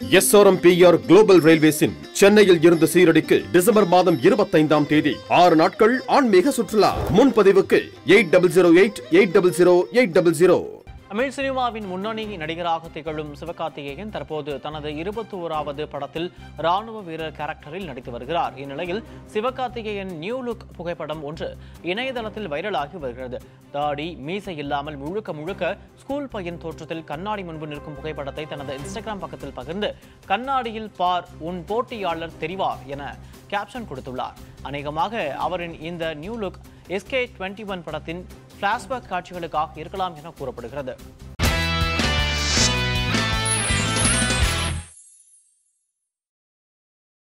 SRMPR global ரயில்வேஸின் சென்னையில் இருந்து சீரடிக்கு December மாதம் இருபத்தைந்தாம் தேதி ஆறு நாட்கள் ஆன்மீக சுற்றுலா முன்பதிவுக்கு eight double zero eight eight double zero eight double zero தமிழ் சினிமாவின் முன்னணி நடிகராக திகழும் சிவகார்த்திகேயன் தற்போது தனது இருபத்தி ஓராவது படத்தில் ராணுவ வீரர் கேரக்டரில் நடித்து வருகிறார் இந்நிலையில் சிவகார்த்திகேயன் நியூ லுக் புகைப்படம் ஒன்று இணையதளத்தில் வைரலாகி வருகிறது தாடி மீசை இல்லாமல் முழுக்க முழுக்க ஸ்கூல் பையன் தோற்றத்தில் கண்ணாடி முன்பு நிற்கும் புகைப்படத்தை தனது இன்ஸ்டாகிராம் பக்கத்தில் பகிர்ந்து கண்ணாடியில் பார் உன் போட்டியாளர் தெரிவார் என கேப்ஷன் கொடுத்துள்ளார் அநேகமாக அவரின் இந்த new look SK twenty one படத்தின் பிளாஷ்பேக் காட்சிகளுக்காக இருக்கலாம் என கூறப்படுகிறது